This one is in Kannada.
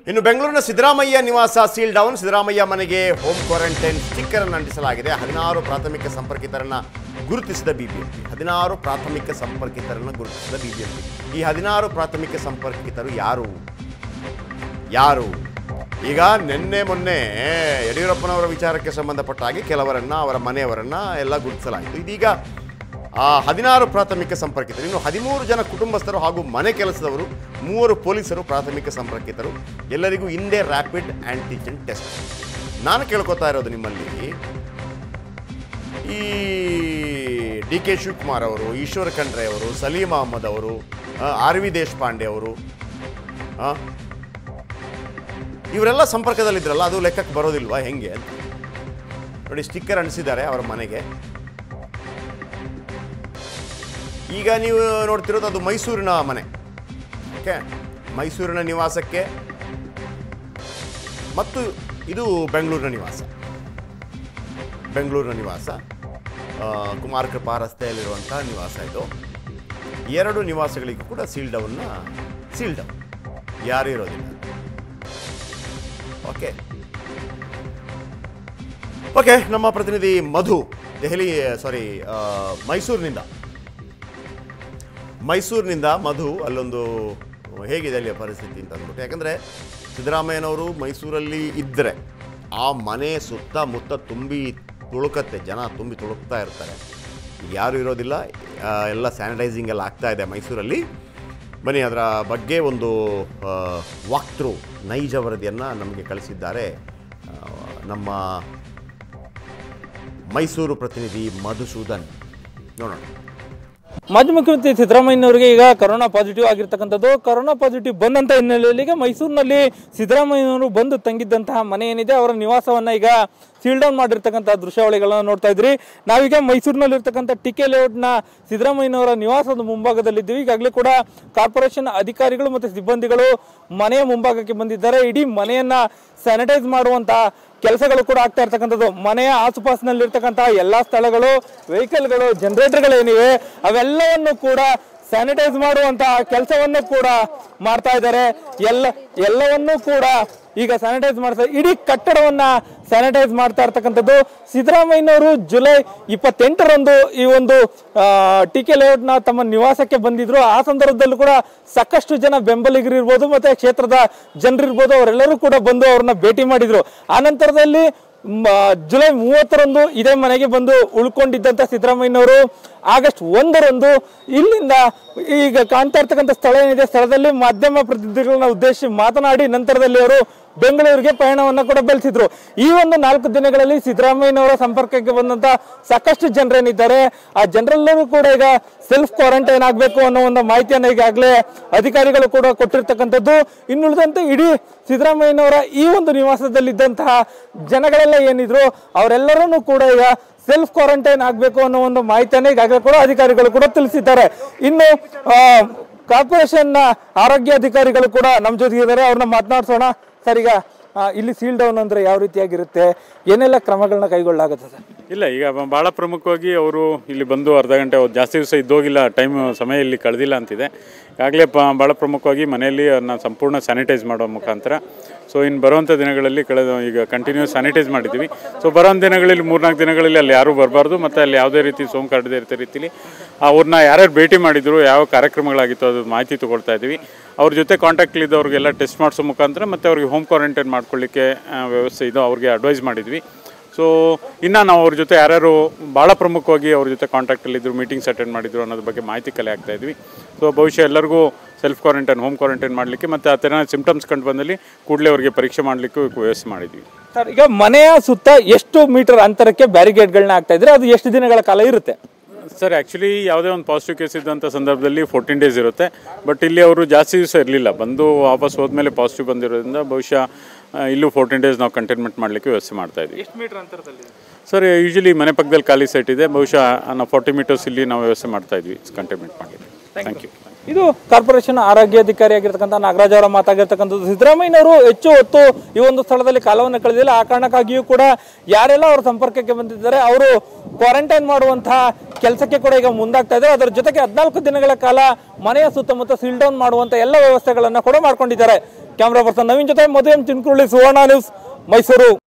ಇನ್ನು ಬೆಂಗಳೂರಿನ ಸಿದ್ದರಾಮಯ್ಯ ನಿವಾಸ ಸೀಲ್ ಡೌನ್ ಸಿದ್ದರಾಮಯ್ಯ ಮನೆಗೆ ಹೋಮ್ ಕ್ವಾರಂಟೈನ್ ಸ್ಟಿಕ್ಕರ್ ಅನ್ನು ಅಂಟಿಸಲಾಗಿದೆ ಹದಿನಾರು ಪ್ರಾಥಮಿಕ ಸಂಪರ್ಕಿತರನ್ನ ಗುರುತಿಸಿದ ಬಿಬಿಎಂಪಿ ಹದಿನಾರು ಪ್ರಾಥಮಿಕ ಸಂಪರ್ಕಿತರನ್ನ ಗುರುತಿಸಿದ ಬಿಬಿಎಂಪಿ ಈ ಹದಿನಾರು ಪ್ರಾಥಮಿಕ ಸಂಪರ್ಕಿತರು ಯಾರು ಯಾರು ಈಗ ನಿನ್ನೆ ಮೊನ್ನೆ ಯಡಿಯೂರಪ್ಪನವರ ವಿಚಾರಕ್ಕೆ ಸಂಬಂಧಪಟ್ಟ ಹಾಗೆ ಕೆಲವರನ್ನ ಅವರ ಮನೆಯವರನ್ನ ಎಲ್ಲ ಗುರುತಿಸಲಾಯಿತು ಇದೀಗ ಆ ಹದಿನಾರು ಪ್ರಾಥಮಿಕ ಸಂಪರ್ಕಿತರು ಇನ್ನು ಹದಿಮೂರು ಜನ ಕುಟುಂಬಸ್ಥರು ಹಾಗೂ ಮನೆ ಕೆಲಸದವರು ಮೂವರು ಪೊಲೀಸರು ಪ್ರಾಥಮಿಕ ಸಂಪರ್ಕಿತರು ಎಲ್ಲರಿಗೂ ಹಿಂದೆ ರ್ಯಾಪಿಡ್ ಆಂಟಿಜೆನ್ ಟೆಸ್ಟ್ ನಾನು ಕೇಳ್ಕೊತಾ ಇರೋದು ನಿಮ್ಮಲ್ಲಿ ಈ ಡಿ ಕೆ ಶಿವಕುಮಾರ್ ಅವರು ಈಶ್ವರ ಖಂಡ್ರೆ ಅವರು ಸಲೀಂ ಅಹಮದ್ ಅವರು ಆ, ಆರ್ ವಿ ದೇಶಪಾಂಡೆ ಅವರು ಆ, ಇವರೆಲ್ಲ ಸಂಪರ್ಕದಲ್ಲಿದ್ರಲ್ಲ ಅದು ಲೆಕ್ಕಕ್ಕೆ ಬರೋದಿಲ್ವಾ ಹೆಂಗೆ ಅಂತ ನೋಡಿ ಸ್ಟಿಕ್ಕರ್ ಅಂಟಿಸಿದ್ದಾರೆ ಅವರ ಮನೆಗೆ ಈಗ ನೀವು ನೋಡ್ತಿರೋದು ಅದು ಮೈಸೂರಿನ ಮನೆ ಓಕೆ ಮೈಸೂರಿನ ನಿವಾಸಕ್ಕೆ ಮತ್ತು ಇದು ಬೆಂಗಳೂರಿನ ನಿವಾಸ ಬೆಂಗಳೂರಿನ ನಿವಾಸ ಆ, ಕುಮಾರ ಕೃಪಾ ರಸ್ತೆಯಲ್ಲಿರುವಂತಹ ನಿವಾಸ ಇದು ಎರಡು ನಿವಾಸಗಳಿಗೂ ಕೂಡ ಸೀಲ್ ಡೌನ್ನ ಸೀಲ್ ಡೌನ್ ಯಾರೂ ಇರೋದಿಲ್ಲ ಓಕೆ ಓಕೆ ನಮ್ಮ ಪ್ರತಿನಿಧಿ ಮಧು ದೆಹಲಿ ಸಾರಿ ಮೈಸೂರಿನಿಂದ ಮೈಸೂರಿನಿಂದ ಮಧು ಅಲ್ಲೊಂದು ಹೇಗಿದೆ ಅಲ್ಲಿಯ ಪರಿಸ್ಥಿತಿ ಅಂತ ಅಂದ್ಬಿಟ್ಟು ಯಾಕಂದರೆ ಸಿದ್ದರಾಮಯ್ಯನವರು ಮೈಸೂರಲ್ಲಿ ಇದ್ದರೆ ಆ ಮನೆ ಸುತ್ತಮುತ್ತ ತುಂಬಿ ತುಳುಕತ್ತೆ ಜನ ತುಂಬಿ ತುಳುಕ್ತಾ ಇರ್ತಾರೆ ಈಗ ಯಾರೂ ಇರೋದಿಲ್ಲ ಆ, ಎಲ್ಲ ಸ್ಯಾನಿಟೈಸಿಂಗ್ ಎಲ್ಲ ಆಗ್ತಾ ಇದೆ ಮೈಸೂರಲ್ಲಿ ಬನ್ನಿ ಅದರ ಬಗ್ಗೆ ಒಂದು ವಾಕ್ ಥ್ರೂ ನೈಜ ವರದಿಯನ್ನು ನಮಗೆ ಕಳಿಸಿದ್ದಾರೆ ಆ, ನಮ್ಮ ಮೈಸೂರು ಪ್ರತಿನಿಧಿ ಮಧುಸೂದನ್ ನೋಡೋಣ ಮಾಜಿ ಮುಖ್ಯಮಂತ್ರಿ ಸಿದ್ದರಾಮಯ್ಯನವರಿಗೆ ಈಗ ಕರೋನಾ ಪಾಸಿಟಿವ್ ಆಗಿರ್ತಕ್ಕಂಥದ್ದು ಕರೋನಾ ಪಾಸಿಟಿವ್ ಬಂದಂತ ಹಿನ್ನೆಲೆಯಲ್ಲಿ ಈಗ ಮೈಸೂರಿನಲ್ಲಿ ಸಿದ್ದರಾಮಯ್ಯನವರು ಬಂದು ತಂಗಿದ್ದಂತಹ ಮನೆ ಏನಿದೆ ಅವರ ನಿವಾಸವನ್ನ ಈಗ ಸೀಲ್ ಡೌನ್ ಮಾಡಿರ್ತಕ್ಕಂಥ ದೃಶ್ಯಾವಳಿಗಳನ್ನ ನೋಡ್ತಾ ಇದ್ರಿ ನಾವೀಗ ಮೈಸೂರಿನಲ್ಲಿ ಇರ್ತಕ್ಕಂಥ ಟಿಕೆ ಲೇಔಟ್ನ ಸಿದ್ದರಾಮಯ್ಯನವರ ನಿವಾಸದ ಮುಂಭಾಗದಲ್ಲಿದ್ದೀವಿ ಈಗಾಗಲೇ ಕೂಡ ಕಾರ್ಪೊರೇಷನ್ ಅಧಿಕಾರಿಗಳು ಮತ್ತು ಸಿಬ್ಬಂದಿಗಳು ಮನೆಯ ಮುಂಭಾಗಕ್ಕೆ ಬಂದಿದ್ದಾರೆ ಇಡೀ ಮನೆಯನ್ನ ಸ್ಯಾನಿಟೈಸ್ ಮಾಡುವಂತಹ ಕೆಲಸಗಳು ಕೂಡ ಆಗ್ತಾ ಇರ್ತಕ್ಕಂಥದ್ದು ಮನೆಯ ಆಸುಪಾಸಿನಲ್ಲಿರ್ತಕ್ಕಂತಹ ಎಲ್ಲಾ ಸ್ಥಳಗಳು ವೆಹಿಕಲ್ಗಳು ಜನರೇಟರ್ಗಳು ಏನಿವೆ ಅವೆಲ್ಲವನ್ನು ಕೂಡ ಸ್ಯಾನಿಟೈಸ್ ಮಾಡುವಂತಹ ಕೆಲಸವನ್ನು ಕೂಡ ಮಾಡ್ತಾ ಇದ್ದಾರೆ ಎಲ್ಲ ಎಲ್ಲವನ್ನೂ ಕೂಡ ಈಗ ಸ್ಯಾನಿಟೈಸ್ ಮಾಡ್ತಾ ಇಡೀ ಕಟ್ಟಡವನ್ನ ಸ್ಯಾನಿಟೈಸ್ ಮಾಡ್ತಾ ಇರ್ತಕ್ಕಂಥದ್ದು ಸಿದ್ದರಾಮಯ್ಯನವರು ಜುಲೈ ಇಪ್ಪತ್ತೆಂಟರಂದು ಈ ಒಂದು ಟಿಕೆ ಲೇಔಟ್ನ ತಮ್ಮ ನಿವಾಸಕ್ಕೆ ಬಂದಿದ್ರು ಆ ಸಂದರ್ಭದಲ್ಲೂ ಕೂಡ ಸಾಕಷ್ಟು ಜನ ಬೆಂಬಲಿಗರು ಇರ್ಬೋದು ಮತ್ತೆ ಕ್ಷೇತ್ರದ ಜನರಿರ್ಬೋದು ಅವರೆಲ್ಲರೂ ಕೂಡ ಬಂದು ಅವ್ರನ್ನ ಭೇಟಿ ಮಾಡಿದ್ರು ಆ ನಂತರದಲ್ಲಿ ಮ, ಜುಲೈ ಮೂವತ್ತರಂದು ಇದೇ ಮನೆಗೆ ಬಂದು ಉಳ್ಕೊಂಡಿದ್ದಂತ ಸಿದ್ದರಾಮಯ್ಯನವರು ಆಗಸ್ಟ್ ಒಂದರಂದು ಇಲ್ಲಿಂದ ಈಗ ಕಾಣ್ತಾ ಇರ್ತಕ್ಕಂಥ ಸ್ಥಳ ಏನಿದೆ ಸ್ಥಳದಲ್ಲಿ ಮಾಧ್ಯಮ ಪ್ರತಿನಿಧಿಗಳನ್ನ ಉದ್ದೇಶಿಸಿ ಮಾತನಾಡಿ ನಂತರದಲ್ಲಿ ಅವರು ಬೆಂಗಳೂರಿಗೆ ಪಯಣವನ್ನ ಕೂಡ ಬೆಳೆಸಿದ್ರು ಈ ಒಂದು ನಾಲ್ಕು ದಿನಗಳಲ್ಲಿ ಸಿದ್ದರಾಮಯ್ಯನವರ ಸಂಪರ್ಕಕ್ಕೆ ಬಂದಂತ ಸಾಕಷ್ಟು ಜನರೇನಿದ್ದಾರೆ ಆ ಜನರೆಲ್ಲರೂ ಕೂಡ ಈಗ ಸೆಲ್ಫ್ ಕ್ವಾರಂಟೈನ್ ಆಗಬೇಕು ಅನ್ನೋ ಒಂದು ಮಾಹಿತಿಯನ್ನ ಈಗಾಗಲೇ ಅಧಿಕಾರಿಗಳು ಕೂಡ ಕೊಟ್ಟಿರ್ತಕ್ಕಂಥದ್ದು ಇನ್ನುಳಿದಂತೆ ಇಡೀ ಸಿದ್ದರಾಮಯ್ಯನವರ ಈ ಒಂದು ನಿವಾಸದಲ್ಲಿದ್ದಂತಹ ಜನಗಳೆಲ್ಲ ಏನಿದ್ರು ಅವರೆಲ್ಲರನ್ನೂ ಕೂಡ ಈಗ ಸೆಲ್ಫ್ ಕ್ವಾರಂಟೈನ್ ಆಗಬೇಕು ಅನ್ನೋ ಒಂದು ಮಾಹಿತಿಯನ್ನ ಈಗಾಗಲೇ ಕೂಡ ಅಧಿಕಾರಿಗಳು ಕೂಡ ತಿಳಿಸಿದ್ದಾರೆ ಇನ್ನು ಆ, ಕಾರ್ಪೊರೇಷನ್ನ ಆರೋಗ್ಯ ಅಧಿಕಾರಿಗಳು ಕೂಡ ನಮ್ಮ ಜೊತೆಗೆ ಇದ್ದಾರೆ ಅವ್ರನ್ನ ಮಾತನಾಡ್ಸೋಣ ಸರ್ ಈಗ ಆ, ಇಲ್ಲಿ ಸೀಲ್ ಡೌನ್ ಅಂದ್ರೆ ಯಾವ ರೀತಿಯಾಗಿರುತ್ತೆ ಏನೆಲ್ಲ ಕ್ರಮಗಳನ್ನ ಕೈಗೊಳ್ಳಲಾಗುತ್ತೆ ಸರ್ ಇಲ್ಲ ಈಗ ಬ- ಭಾಳ ಪ್ರಮುಖವಾಗಿ ಅವರು ಇಲ್ಲಿ ಬಂದು ಅರ್ಧ ಗಂಟೆ ಅವ್ರು ಜಾಸ್ತಿ ದಿವಸ ಇದ್ದೋಗಿಲ್ಲ ಟೈಮ್ ಸಮಯ ಇಲ್ಲಿ ಕಳೆದಿಲ್ಲ ಅಂತಿದೆ ಈಗಾಗಲೇ ಪ ಭಾಳ ಪ್ರಮುಖವಾಗಿ ಮನೆಯಲ್ಲಿ ಅದನ್ನ ಸಂಪೂರ್ಣ ಸ್ಯಾನಿಟೈಸ್ ಮಾಡೋ ಮುಖಾಂತರ ಸೊ ಇನ್ನು ಬರುವಂಥ ದಿನಗಳಲ್ಲಿ ಕಳೆದ ಈಗ ಕಂಟಿನ್ಯೂಸ್ ಸ್ಯಾನಿಟೈಸ್ ಮಾಡಿದ್ದೀವಿ ಸೊ ಬರೋಂಥ ದಿನಗಳಲ್ಲಿ ಮೂರ್ನಾಲ್ಕು ದಿನಗಳಲ್ಲಿ ಅಲ್ಲಿ ಯಾರೂ ಬರಬಾರ್ದು ಮತ್ತು ಅಲ್ಲಿ ಯಾವುದೇ ರೀತಿ ಸೋಂಕು ಹರಡದೇ ಇರ್ತ ರೀತಿಲಿ ಅವ್ರನ್ನ ಯಾರ್ಯಾರು ಭೇಟಿ ಮಾಡಿದ್ರು ಯಾವ ಕಾರ್ಯಕ್ರಮಗಳಾಗಿತ್ತು ಅದು ಮಾಹಿತಿ ತೊಗೊಳ್ತಾ ಇದ್ದೀವಿ ಅವ್ರ ಜೊತೆ ಕಾಂಟ್ಯಾಕ್ಟ್ಲಿದ್ದವ್ರಿಗೆಲ್ಲ ಟೆಸ್ಟ್ ಮಾಡಿಸೋ ಮುಖಾಂತರ ಮತ್ತು ಅವ್ರಿಗೆ ಹೋಮ್ ಕ್ವಾರಂಟೈನ್ ಮಾಡ್ಕೊಳ್ಳಿಕ್ಕೆ ಆ, ವ್ಯವಸ್ಥೆ ಇದು ಅವ್ರಿಗೆ ಅಡ್ವೈಸ್ ಮಾಡಿದ್ವಿ ಸೊ ಇನ್ನು ನಾವು ಅವ್ರ ಜೊತೆ ಯಾರ್ಯಾರು ಭಾಳ ಪ್ರಮುಖವಾಗಿ ಅವ್ರ ಜೊತೆ ಕಾಂಟ್ಯಾಕ್ಟಲ್ಲಿದ್ದರು ಮೀಟಿಂಗ್ಸ್ ಅಟೆಂಡ್ ಮಾಡಿದ್ರು ಅನ್ನೋದ್ರ ಬಗ್ಗೆ ಮಾಹಿತಿ ಕಲೆ ಆಗ್ತಾ ಇದ್ವಿ ಸೊ ಬಹುಶಃ ಎಲ್ಲರಿಗೂ ಸೆಲ್ಫ್ ಕ್ವಾರಂಟೈನ್ ಹೋಮ್ ಕ್ವಾರಂಟೈನ್ ಮಾಡಲಿಕ್ಕೆ ಮತ್ತು ಆ ಥರ ಸಿಮ್ಟಮ್ಸ್ ಕಂಡು ಬಂದಲ್ಲಿ ಕೂಡಲೇ ಅವರಿಗೆ ಪರೀಕ್ಷೆ ಮಾಡಲಿಕ್ಕೂ ವ್ಯವಸ್ಥೆ ಮಾಡಿದ್ವಿ ಸರ್ ಈಗ ಮನೆಯ ಸುತ್ತ ಎಷ್ಟು ಮೀಟರ್ ಅಂತರಕ್ಕೆ ಬ್ಯಾರಿಗೇಡ್ಗಳನ್ನ ಹಾಕ್ತಾ ಇದ್ರೆ ಅದು ಎಷ್ಟು ದಿನಗಳ ಕಾಲ ಇರುತ್ತೆ ಸರ್ ಆ್ಯಕ್ಚುಲಿ ಯಾವುದೇ ಒಂದು ಪಾಸಿಟಿವ್ ಕೇಸ್ ಇದ್ದಂಥ ಸಂದರ್ಭದಲ್ಲಿ ಫೋರ್ಟೀನ್ ಡೇಸ್ ಇರುತ್ತೆ ಬಟ್ ಇಲ್ಲಿ ಅವರು ಜಾಸ್ತಿ ದಿವಸ ಇರಲಿಲ್ಲ ಬಂದು ವಾಪಸ್ ಹೋದ್ಮೇಲೆ ಪಾಸಿಟಿವ್ ಬಂದಿರೋದ್ರಿಂದ ಬಹುಶಃ ಆ, ಇಲ್ಲೂ ಫೋರ್ಟೀನ್ ಡೇಸ್ ನಾವು ಕಂಟೈನ್ಮೆಂಟ್ ಮಾಡಲಿಕ್ಕೆ ವ್ಯವಸ್ಥೆ ಮಾಡ್ತಾ ಇದ್ವಿ ಎಷ್ಟು ಮೀಟರ್ ಅಂತರದಲ್ಲಿ ಸರ್ ಯೂಶಲಿ ಮನೆ ಪಕ್ಕದಲ್ಲಿ ಖಾಲಿ ಸೈಟ್ ಇದೆ ಬಹುಶಃ ನಾವು ಫಾರ್ಟಿ ಮೀಟರ್ಸ್ ಇಲ್ಲಿ ನಾವು ವ್ಯವಸ್ಥೆ ಮಾಡ್ತಾ ಇದ್ವಿ ಕಂಟೈನ್ಮೆಂಟ್ ಮಾಡಲಿಕ್ಕೆ ಥ್ಯಾಂಕ್ ಯು ಇದು ಕಾರ್ಪೊರೇಷನ್ ಆರೋಗ್ಯಾಧಿಕಾರಿ ಆಗಿರ್ತಕ್ಕಂಥ ನಾಗರಾಜ್ ಅವರ ಮಾತಾಗಿರ್ತಕ್ಕಂಥದ್ದು ಸಿದ್ದರಾಮಯ್ಯನವರು ಹೆಚ್ಚು ಹೊತ್ತು ಈ ಒಂದು ಸ್ಥಳದಲ್ಲಿ ಕಾಲವನ್ನು ಕಳೆದಿಲ್ಲ ಆ ಕಾರಣಕ್ಕಾಗಿಯೂ ಕೂಡ ಯಾರೆಲ್ಲ ಅವರ ಸಂಪರ್ಕಕ್ಕೆ ಬಂದಿದ್ದಾರೆ ಅವರು ಕ್ವಾರಂಟೈನ್ ಮಾಡುವಂತಹ ಕೆಲಸಕ್ಕೆ ಕೂಡ ಈಗ ಮುಂದಾಗ್ತಾ ಇದ್ದಾರೆ ಅದರ ಜೊತೆಗೆ ಹದಿನಾಲ್ಕು ದಿನಗಳ ಕಾಲ ಮನೆಯ ಸುತ್ತಮುತ್ತ ಸೀಲ್ ಡೌನ್ ಮಾಡುವಂತ ಎಲ್ಲ ವ್ಯವಸ್ಥೆಗಳನ್ನ ಕೂಡ ಮಾಡ್ಕೊಂಡಿದ್ದಾರೆ ಕ್ಯಾಮ್ರಾ ಪರ್ಸನ್ ನವೀನ್ ಜೊತೆ ಮದುವೆ ಚಿನ್ಕುರುಳಿ ಸುವರ್ಣ ನ್ಯೂಸ್ ಮೈಸೂರು